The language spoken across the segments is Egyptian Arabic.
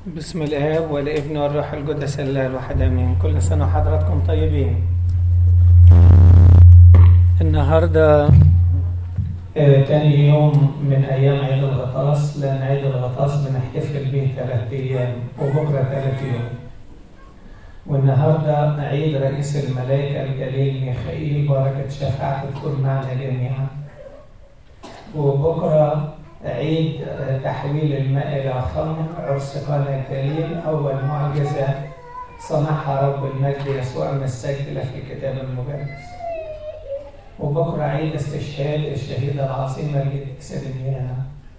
بسم الآب والابن والروح القدس الله الواحد آمين كل سنة وحضراتكم طيبين النهاردة آه، تاني يوم من أيام عيد الغطاس لأن عيد الغطاس بنحتفل به ثلاث أيام وبكرة ثلاث يوم والنهاردة عيد رئيس الملائكة الجليل ميخائيل بركة شفاعته تكون معنا جميعا وبكرة عيد تحويل الماء إلى خمر عرس قانا الجليل أول معجزة صنعها رب المجد يسوع مسجلة في الكتاب المقدس وبكرة عيد استشهاد الشهيدة العظيمة القديسة دميانا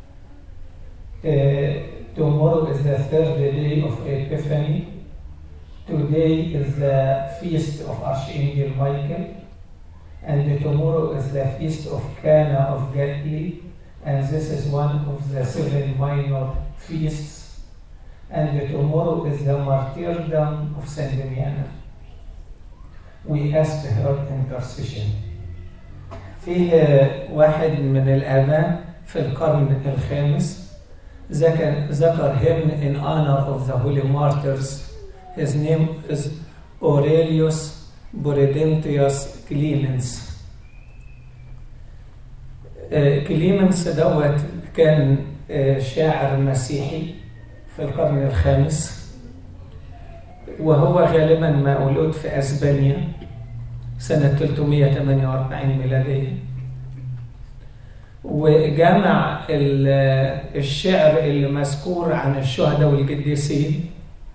Tomorrow is the third day of Epiphany. Today is the feast of Archangel Michael. And tomorrow is the feast of Cana of Galilee. and this is one of the seven minor feasts. And tomorrow is the martyrdom of Saint Damiana. We ask her intercession. فيه واحد من الآباء في القرن الخامس ذكر ذكر him in honor of the holy martyrs. His name is Aurelius Boredentius Clemens. كليمنس دوت كان شاعر مسيحي في القرن الخامس وهو غالبا مولود في اسبانيا سنة 348 ميلادية وجمع الشعر اللي مذكور عن الشهداء والقديسين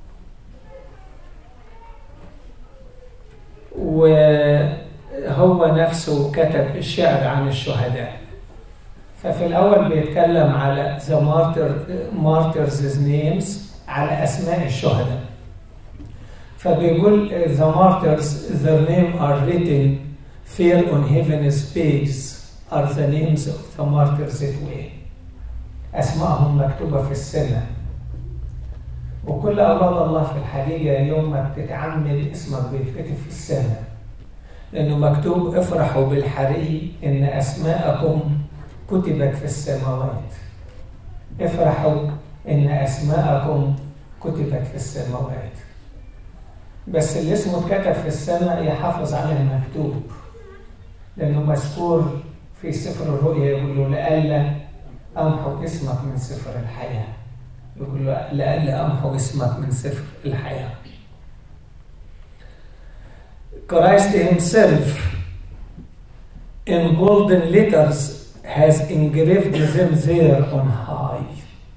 وهو نفسه كتب الشعر عن الشهداء ففي الأول بيتكلم على the martyr, martyrs names على أسماء الشهداء فبيقول the martyrs their name are written fair on heaven's pages are the names of the martyrs that way أسمائهم مكتوبة في السماء وكل أولاد الله في الحقيقة يوم ما بتتعمد اسمك بيتكتب في السماء لأنه مكتوب افرحوا بالحري إن أسماءكم كتبت في السماوات افرحوا إن أسماءكم كتبت في السماوات بس اللي اسمه اتكتب في السماء يحافظ على المكتوب لأنه مذكور في سفر الرؤيا يقول له لألا أمحو اسمك من سفر الحياة يقول له لألا أمحو اسمك من سفر الحياة Christ himself in golden letters has engraved them there on high.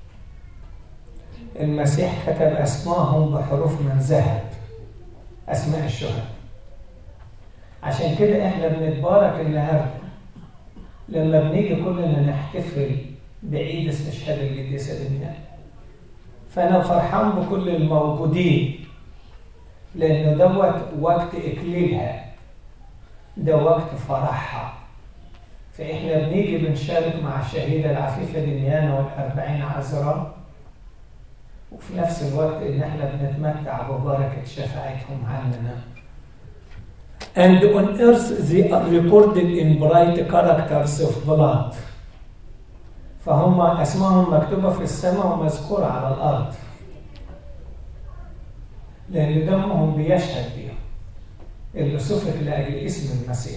المسيح كتب أسمائهم بحروف من ذهب أسماء الشهداء عشان كده احنا بنتبارك النهارده لما بنيجي كلنا نحتفل بعيد استشهاد القديسة دميان فأنا فرحان بكل الموجودين لأنه دوت وقت إكليلها ده وقت فرحها فإحنا بنيجي بنشارك مع الشهيدة العفيفة دميانة والأربعين عذراء وفي نفس الوقت إن إحنا بنتمتع ببركة شفاعتهم عننا. And on earth they are recorded in bright characters of blood. فهم أسمائهم مكتوبة في السماء ومذكورة على الأرض. لأن دمهم بيشهد بيهم. اللي سفك لأجل اسم المسيح.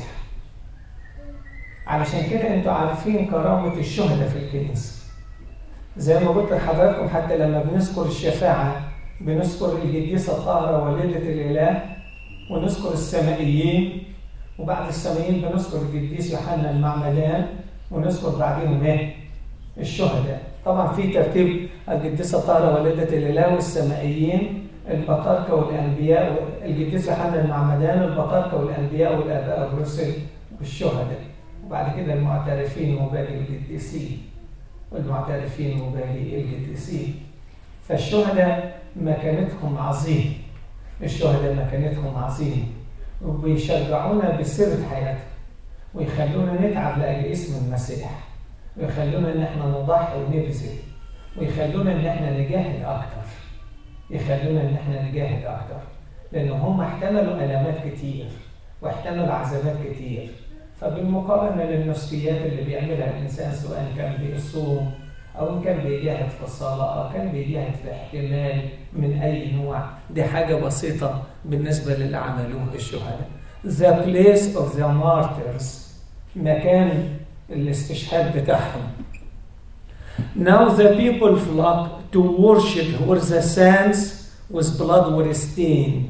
علشان كده انتوا عارفين كرامة الشهداء في الكنيسة زي ما قلت لحضراتكم حتى لما بنذكر الشفاعة بنذكر القديسة الطاهرة والدة الإله ونذكر السمائيين وبعد السمائيين بنذكر القديس يوحنا المعمدان ونذكر بعدهم ايه؟ الشهداء طبعا في ترتيب القديسة الطاهرة والدة الإله والسمائيين البطاركة والأنبياء القديس يوحنا المعمدان البطاركة والأنبياء والآباء الرسل والشهداء وبعد كده المعترفين وباقي القديسين والمعترفين وباقي القديسين فالشهداء مكانتهم عظيم الشهداء مكانتهم عظيم وبيشجعونا بسيرة حياتهم ويخلونا نتعب لأجل اسم المسيح ويخلونا إن احنا نضحي ونبذل ويخلونا إن احنا نجاهد أكتر يخلونا إن احنا نجاهد أكتر لأن هم احتملوا ألمات كتير واحتملوا عذابات كتير فبالمقارنة للنسكيات اللي بيعملها الإنسان سواء كان بيصوم أو إن كان بيجاهد في الصلاة أو كان بيجاهد في احتمال من أي نوع دي حاجة بسيطة بالنسبة للي عملوه الشهداء The place of the martyrs مكان الاستشهاد بتاعهم Now the people flock to worship where the sands with blood were stained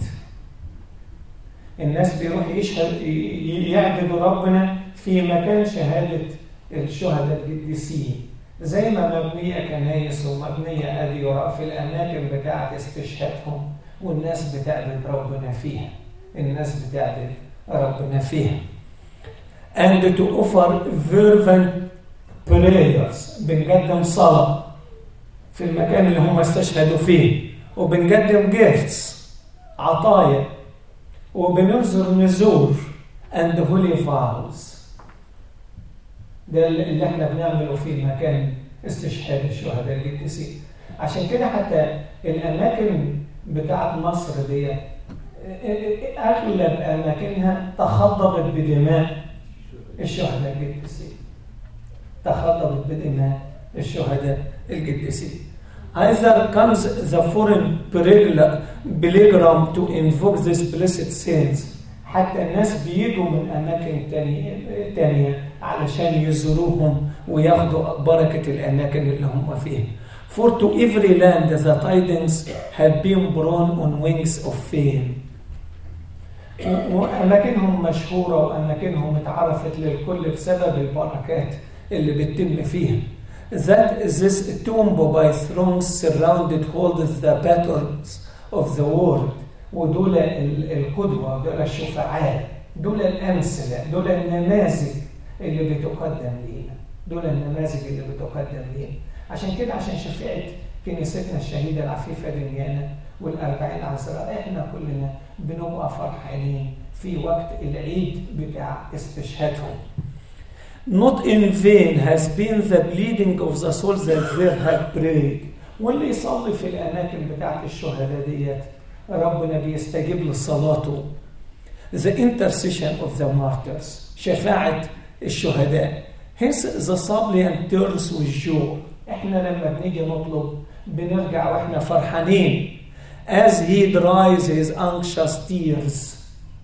الناس بيروح يشهد يعبدوا ربنا في مكان شهادة الشهداء القديسين زي ما مبنية كنايس ومبنية أديرة في الأماكن بتاعة استشهادهم والناس بتعبد ربنا فيها الناس بتعبد ربنا فيها and to offer fervent prayers بنقدم صلاة في المكان اللي هم استشهدوا فيه وبنقدم gifts عطايا وبننظر نزور and holy vows ده اللي احنا بنعمله في مكان استشهاد الشهداء القديسين عشان كده حتى الاماكن بتاعت مصر دي اغلب اماكنها تخضبت بدماء الشهداء القديسين تخضبت بدماء الشهداء القديسين Either comes the foreign pilgrim to invoke these blessed saints حتى الناس بيجوا من أماكن تانية, تانية علشان يزوروهم وياخدوا بركة الأماكن اللي هم فيها. For to every land the tidings have been borne on wings of fame. وأماكنهم مشهورة وأماكنهم اتعرفت للكل بسبب البركات اللي بتتم فيها. That this tomb by thrones surrounded holds the patterns of the world. ودول القدوة دول الشفعاء دول الأمثلة دول النماذج اللي بتقدم لينا دول النماذج اللي بتقدم لينا عشان كده عشان شفيعة كنيستنا الشهيدة العفيفة دنيانا والأربعين عذراء احنا كلنا بنبقى فرحانين في وقت العيد بتاع استشهادهم Not in vain has been the bleeding of the souls that there had prayed واللي يصلي في الأماكن بتاعت الشهداء ديت ربنا بيستجيب لصلاته the intercession of the martyrs شفاعة الشهداء hence the suppliant turns with joy احنا لما بنيجي نطلب بنرجع واحنا فرحانين as he dries his anxious tears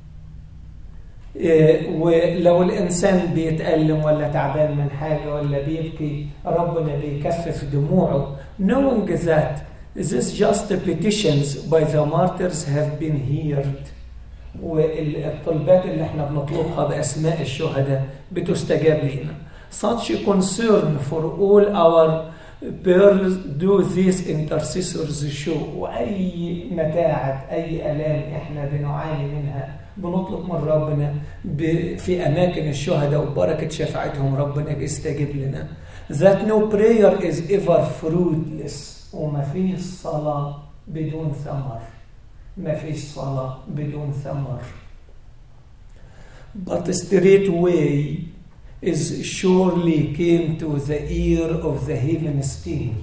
ولو الإنسان بيتألم ولا تعبان من حاجة ولا بيبكي ربنا بيكفف دموعه knowing that These just petitions by the martyrs have been heard والطلبات اللي احنا بنطلبها بأسماء الشهداء بتستجاب لنا Such concern for all our pearls do these intercessors show وأي متاعب أي آلام احنا بنعاني منها بنطلب من ربنا في أماكن الشهداء وبركة شفاعتهم ربنا بيستجيب لنا That no prayer is ever fruitless وما فيش صلاة بدون ثمر ما فيش صلاة بدون ثمر But straightway is surely came to the ear of the heaven's king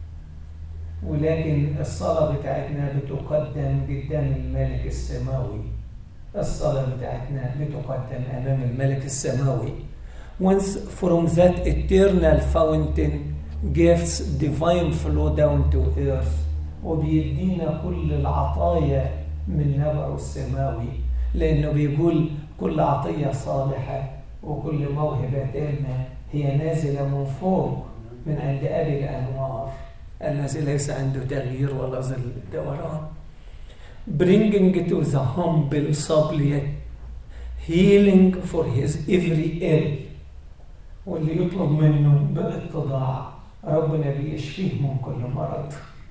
ولكن الصلاة بتاعتنا بتقدم قدام الملك السماوي الصلاة بتاعتنا بتقدم أمام الملك السماوي Once from that eternal fountain gifts divine flow down to earth وبيدينا كل العطايا من نبعه السماوي لأنه بيقول كل عطية صالحة وكل موهبة تامة هي نازلة من فوق من عند أبي الأنوار الذي ليس عنده تغيير ولا ظل دوران bringing to the humble suppliant healing for his every ill واللي يطلب منه باتضاع ربنا بيشفيه من كل مرض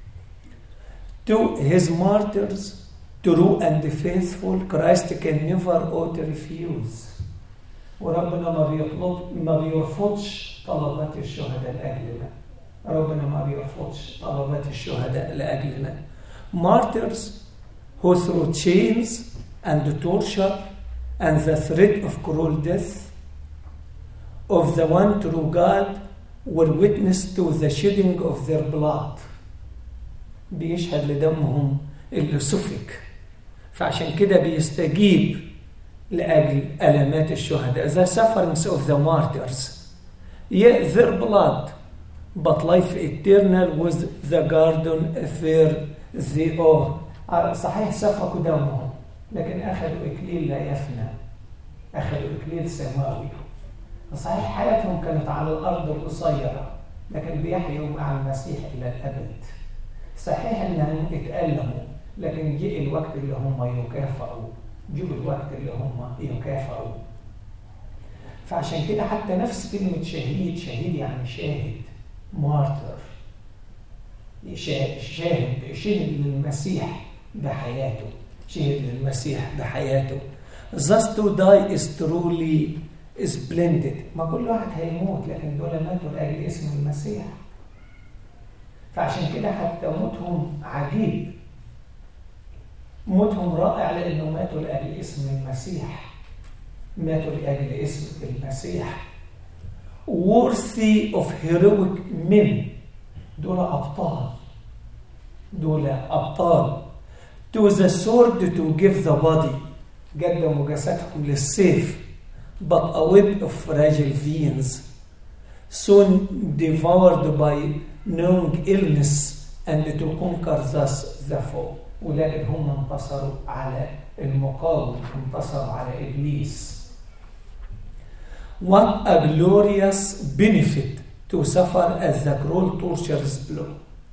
to his martyrs true and faithful Christ can never ought refuse وربنا ما بيطلب ما بيرفضش طلبات الشهداء لأجلنا ربنا ما بيرفضش طلبات الشهداء لأجلنا martyrs who through chains and torture and the threat of cruel death of the one true God were witness to the shedding of their blood بيشهد لدمهم اللي سفك فعشان كده بيستجيب لأجل ألمات الشهداء the sufferings of the martyrs yet their blood but life eternal was the garden where they are صحيح سفكوا دمهم لكن أخذوا إكليل لا يفنى أخذوا إكليل سماوي صحيح حياتهم كانت على الأرض القصيرة لكن بيحيوا مع المسيح إلى الأبد صحيح أنهم اتألموا لكن جاء الوقت اللي هم يكافئوا جاء الوقت اللي هم يكافئوا فعشان كده حتى نفس كلمة شهيد شهيد يعني شاهد مارتر شاهد شاهد للمسيح بحياته شهد للمسيح بحياته thus to die is truly splendid ما كل واحد هيموت لكن دول ماتوا لأجل اسم المسيح فعشان كده حتى موتهم عجيب موتهم رائع لأنه ماتوا لأجل اسم المسيح ماتوا لأجل اسم المسيح worthy of heroic men دول أبطال دول أبطال to the sword to give the body قدموا جسدهم للسيف but a web of fragile veins soon devoured by knowing illness and to conquer thus the foe ولكن هم انتصروا على المقاوم انتصروا على إبليس What a glorious benefit to suffer as the cruel tortures below.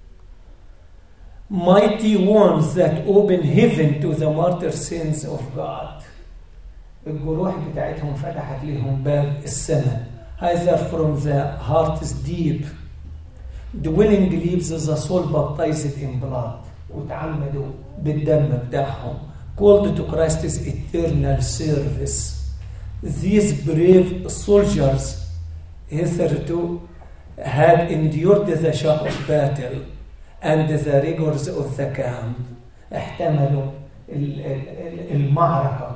Mighty ones that open heaven to the martyr sins of God. الجروح بتاعتهم فتحت لهم باب السماء. Either from the heart's deep, dwelling leaves the soul baptized in blood. وتعمدوا بالدم بتاعهم. Called to Christ's eternal service. These brave soldiers hitherto had endured the shock of battle and the rigors of the camp احتملوا المعركة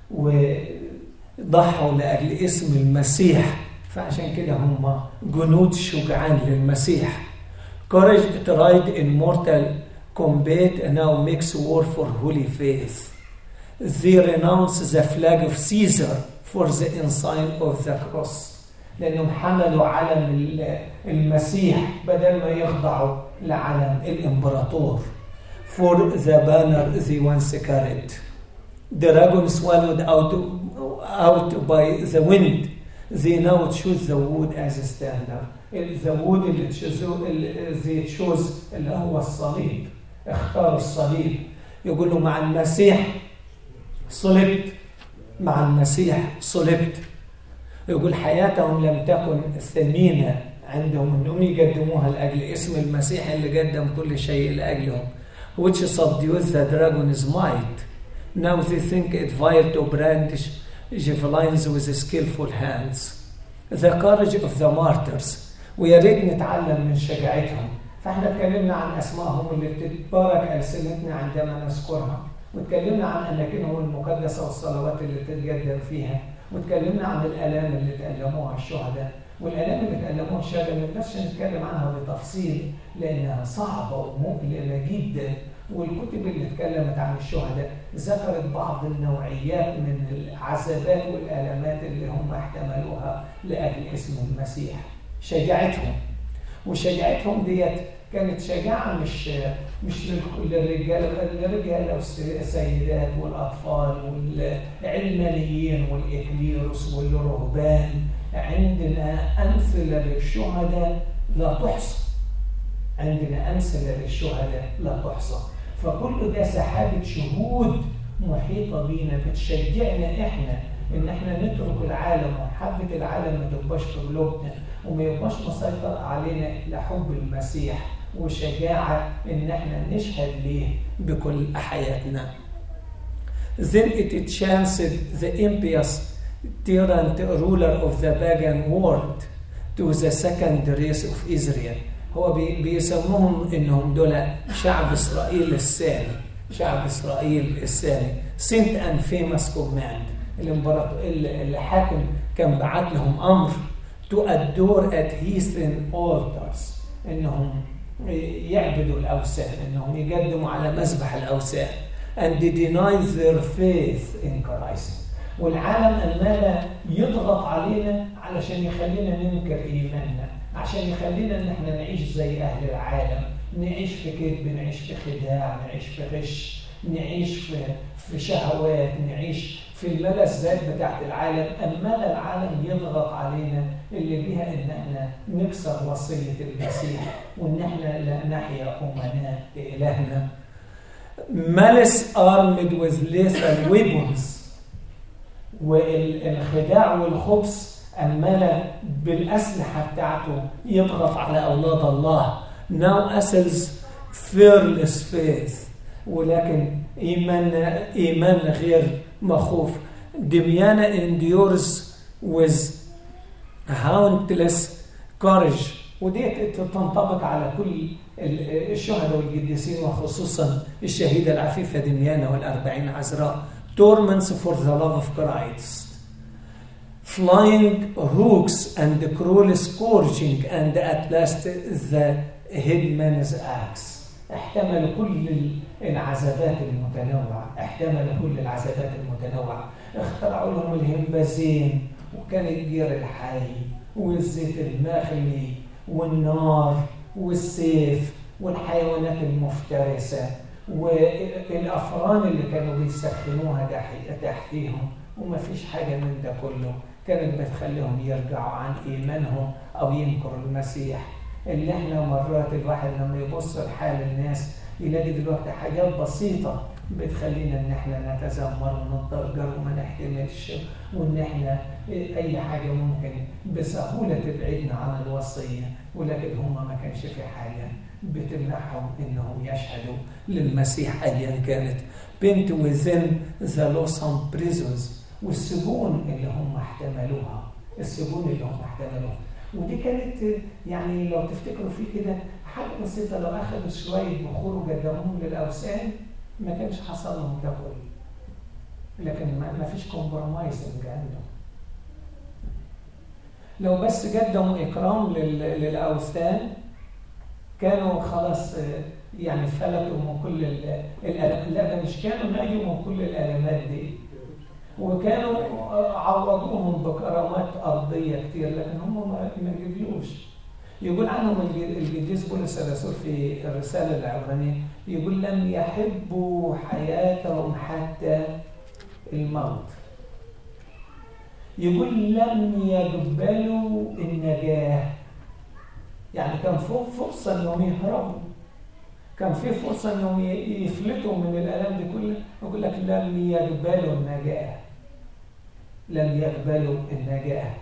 وضحوا لأجل اسم المسيح فعشان كده هم جنود شجعان للمسيح courage tried in mortal combat now makes war for holy faith they renounce the flag of Caesar for the ensign of the cross لأنهم حملوا علم المسيح بدل ما يخضعوا لعلم الإمبراطور for the banner they once carried. The dragon swallowed out, out by the wind. They now choose the wood as a standard. The wood اللي تشوزوا اللي تشوز اللي هو الصليب اختاروا الصليب يقولوا مع المسيح صلبت مع المسيح صلبت يقول حياتهم لم تكن ثمينة عندهم أنهم يقدموها لأجل اسم المسيح اللي قدم كل شيء لأجلهم which subdued the dragon's might now they think it vile to brandish javelins with skillful hands the courage of the martyrs ويا ريت نتعلم من شجاعتهم فاحنا اتكلمنا عن اسمائهم اللي بتتبارك السنتنا عندما نذكرها واتكلمنا عن اماكنهم المقدسه والصلوات اللي تتقدم فيها واتكلمنا عن الالام اللي تالموها الشهداء والالام اللي تالموها الشهداء ما نقدرش نتكلم عنها بتفصيل لانها صعبه ومؤلمه جدا والكتب اللي اتكلمت عن الشهداء ذكرت بعض النوعيات من العذابات والالامات اللي هم احتملوها لاجل اسم المسيح شجاعتهم وشجاعتهم ديت كانت شجاعه مش مش للرجال للرجال والسيدات والاطفال والعلمانيين والاكليروس والرهبان عندنا امثله للشهداء لا تحصى عندنا امثله للشهداء لا تحصى فكل ده سحابه شهود محيطه بينا بتشجعنا احنا ان احنا نترك العالم وحبه العالم ما تبقاش في قلوبنا وما يبقاش مسيطر علينا الا حب المسيح وشجاعة إن إحنا نشهد ليه بكل حياتنا. Then it chanced the impious tyrant ruler of the pagan world to the second race of Israel. هو بيسموهم إنهم دول شعب إسرائيل الثاني. شعب إسرائيل الثاني. Sent and famous command. الحاكم كان بعت لهم أمر to adore at heathen altars. إنهم يعبدوا الأوثان إنهم يقدموا على مذبح الأوثان and they deny their faith in Christ والعالم المال يضغط علينا علشان يخلينا ننكر إيماننا عشان يخلينا ان احنا نعيش زي اهل العالم نعيش في كذب نعيش في خداع نعيش في غش نعيش في في شهوات نعيش في الملذات بتاعت العالم أما العالم يضغط علينا اللي بيها إن احنا نكسر وصية المسيح وإن احنا لا نحيا أمناء لإلهنا malice armed with lethal weapons والخداع والخبث أمالة بالأسلحة بتاعته يضغط على أولاد الله now assels fearless faith ولكن إيمان إيمان غير مخوف دميانة endures with hauntless courage ودي تنطبق على كل الشهداء والقديسين وخصوصا الشهيدة العفيفة دميانة والأربعين عذراء torments for the love of Christ flying hooks and cruel scourging and at last the headman's axe احتمل كل العذابات المتنوعة احتمل كل العذابات المتنوعة اخترعوا لهم الهمبازين وكان الجير الحي والزيت المخلي والنار والسيف والحيوانات المفترسة والأفران اللي كانوا بيسخنوها تحتيهم وما فيش حاجة من ده كله كانت بتخليهم يرجعوا عن إيمانهم أو ينكروا المسيح اللي احنا مرات الواحد لما يبص لحال الناس يلاقي دلوقتي حاجات بسيطة بتخلينا ان احنا نتذمر ونتضجر وما نحتملش وان احنا اي حاجة ممكن بسهولة تبعدنا عن الوصية ولكن هم ما كانش في حاجة بتمنعهم انهم يشهدوا للمسيح ايا كانت بنت within the Lawson prisons والسجون اللي هم احتملوها السجون اللي هم احتملوها ودي كانت يعني لو تفتكروا في كده حاجه بسيطه لو اخذوا شويه بخور وقدموهم للاوثان ما كانش حصل لهم ده كله لكن ما فيش كومبرومايزنج عندهم لو بس قدموا اكرام للاوثان كانوا خلاص يعني فلتوا من كل الالم لا ده مش كانوا نجوا من كل الالمات دي وكانوا عوضوهم بكرامات أرضية كتير لكن هم ما جبلوش يقول عنهم القديس بولس الرسول في الرسالة العبرانية يقول لم يحبوا حياتهم حتى الموت يقول لم يقبلوا النجاة يعني كان فوق فرصة انهم يهربوا كان في فرصة انهم يفلتوا من الالام دي كلها يقول لك لم يقبلوا النجاة لم يقبلوا النجاة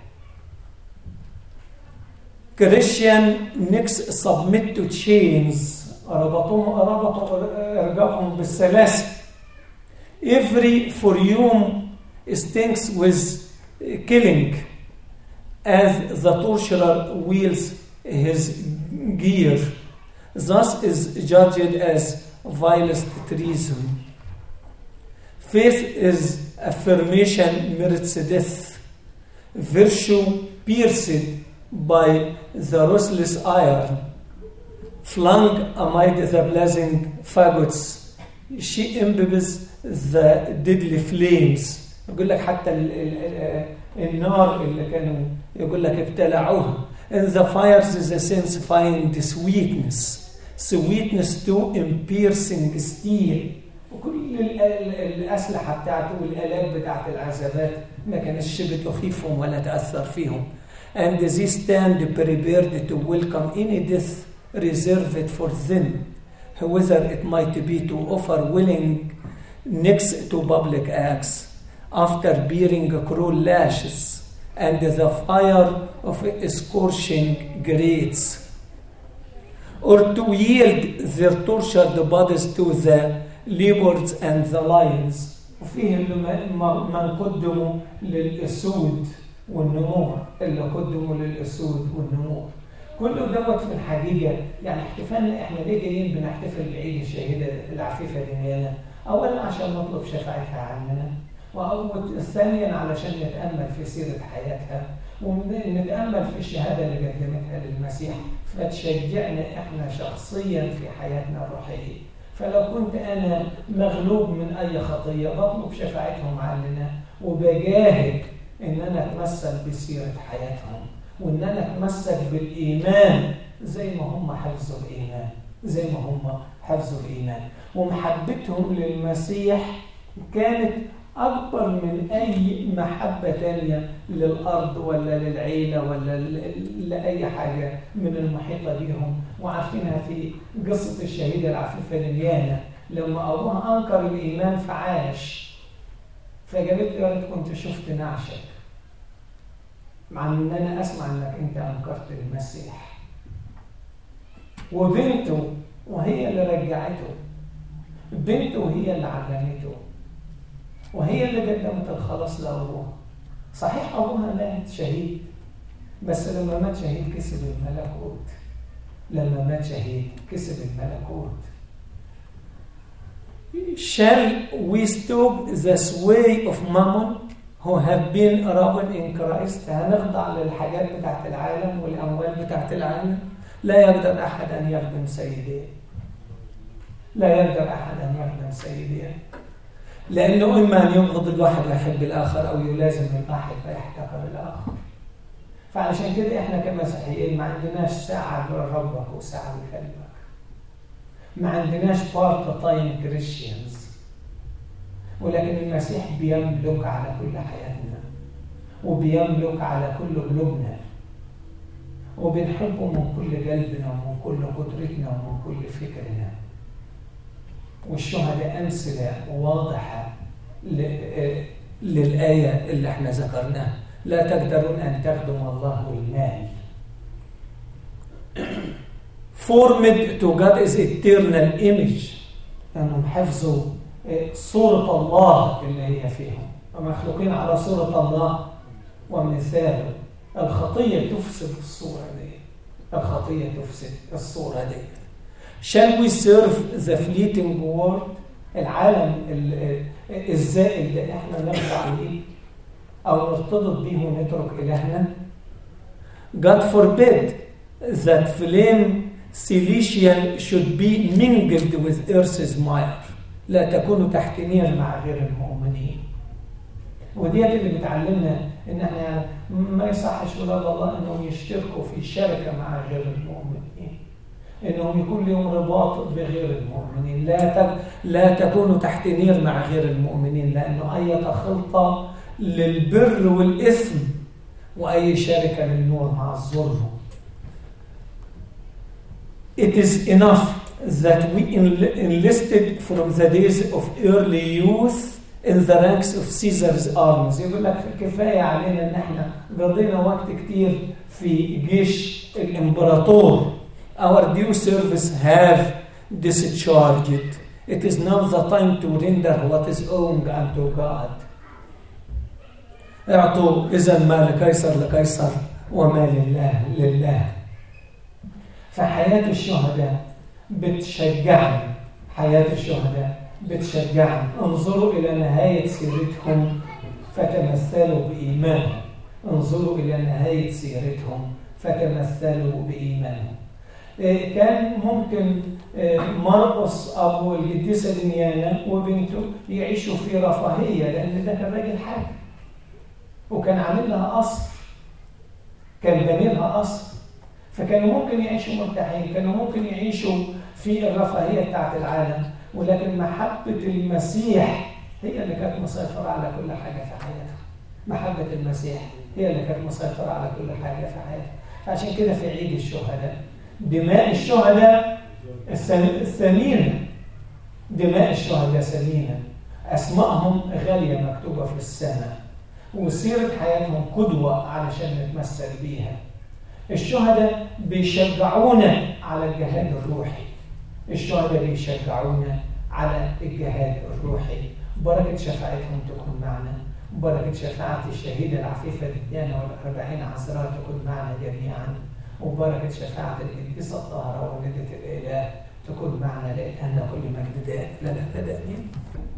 Christian next submit to chains ربطوهم ربطوا رجابهم بالسلاسل every furium stinks with killing as the torturer wields his gear thus is judged as vilest treason faith is affirmation merits death virtue pierced by the ruthless iron flung amid the blazing fagots she imbibes the deadly flames يقول لك حتى ال ال النار اللي كانوا يقول لك ابتلعوها in the fires the sense find sweetness sweetness to piercing steel وكل الأسلحة بتاعته والآلات بتاعت العذابات ما كانتش بتخيفهم ولا تأثر فيهم and they stand prepared to welcome any death reserved for them whether it might be to offer willing next to public acts after bearing cruel lashes and the fire of scorching grates or to yield their tortured bodies to the leopards and the lions وفيه اللي من قدموا للأسود والنمور اللي قدموا للأسود والنمور كله دوت في الحقيقة يعني احتفالنا احنا ليه جايين بنحتفل بعيد الشهيدة العفيفة دنيانا أولا عشان نطلب شفاعتها عننا وثانيا علشان نتأمل في سيرة حياتها ونتأمل في الشهادة اللي قدمتها للمسيح فتشجعنا احنا شخصيا في حياتنا الروحية فلو كنت أنا مغلوب من أي خطية بطلب شفاعتهم عننا وبجاهد إن أنا أتمثل بسيرة حياتهم وإن أنا أتمسك بالإيمان زي ما هم حفظوا الإيمان زي ما هم حفظوا الإيمان ومحبتهم للمسيح كانت أكبر من أي محبة تانية للأرض ولا للعيلة ولا لأي حاجة من المحيطة بهم وعارفينها في قصة الشهيدة العفيفة ليانا لما أبوها أنكر الإيمان فعاش فجابت لي كنت شفت نعشك مع ان انا اسمع انك انت انكرت المسيح وبنته وهي اللي رجعته بنته هي اللي علمته وهي اللي قدمت الخلاص لابوها صحيح ابوها مات شهيد بس لما مات شهيد كسب الملكوت لما مات شهيد كسب الملكوت Shall we stop the sway of mammon who have been robbed in Christ هنخضع للحاجات بتاعت العالم والأموال بتاعت العالم لا يقدر أحد أن يخدم سيديه لا يقدر أحد أن يخدم سيديه لأنه إما أن يبغض الواحد ويحب الآخر أو يلازم الواحد فيحتقر الآخر فعلشان كده إحنا كمسيحيين ما عندناش ساعة لربك وساعة لكلمك ما عندناش بارت تايم كريستيانز ولكن المسيح بيملك على كل حياتنا وبيملك على كل قلوبنا وبنحبه من كل قلبنا ومن كل قدرتنا ومن كل فكرنا والشهداء أمثلة واضحة للآية اللي احنا ذكرناها لا تقدرون أن تخدموا الله والمال formed to God is eternal image أنهم حفظوا صورة الله اللي هي فيهم ومخلوقين على صورة الله ومثاله الخطية تفسد الصورة دي الخطية تفسد الصورة دي Shall we serve the fleeting world العالم الزائل ده احنا نرجع ليه او نرتبط بيه ونترك الهنا God forbid that flame Celestial should be mingled with earth's mire لا تكونوا تحت نير مع غير المؤمنين وديت اللي بتعلمنا ان احنا ما يصحش ولاد الله انهم يشتركوا في شركه مع غير المؤمنين انهم يكون لهم رباط بغير المؤمنين لا لا تكونوا تحت نير مع غير المؤمنين لانه اي خلطه للبر والاثم واي شركه للنور مع الظلم It is enough that we enlisted from the days of early youth in the ranks of Caesar's armies يقول لك كفاية علينا ان احنا قضينا وقت كتير في جيش الامبراطور our due service have discharged it is now the time to render what is owing unto God اعطوا اذا ما لقيصر لقيصر وما لله لله فحياة الشهداء بتشجعني حياة الشهداء بتشجعني انظروا إلى نهاية سيرتهم فتمثلوا بإيمانهم انظروا إلى نهاية سيرتهم فتمثلوا بإيمانهم كان ممكن مرقص أبو القديسة دميانة وبنته يعيشوا في رفاهية لأن ده كان راجل حاج وكان عامل لها قصر كان بني لها قصر فكانوا ممكن يعيشوا مرتاحين كانوا ممكن يعيشوا في الرفاهية بتاعت العالم ولكن محبة المسيح هي اللي كانت مسيطرة على كل حاجة في حياتها محبة المسيح هي اللي كانت مسيطرة على كل حاجة في حياتها عشان كده في عيد الشهداء دماء الشهداء الثمينة دماء الشهداء ثمينة أسمائهم غالية مكتوبة في السماء وسيرة حياتهم قدوة علشان نتمثل بيها الشهداء بيشجعونا على الجهاد الروحي الشهداء بيشجعونا على الجهاد الروحي بركة شفاعتهم تكون معنا بركة شفاعة الشهيدة العفيفة ديانا والأربعين عذراء تكون معنا جميعا وبركة شفاعة القديسة الطاهرة والدة الإله تكون معنا لأن كل مجد لنا أبدا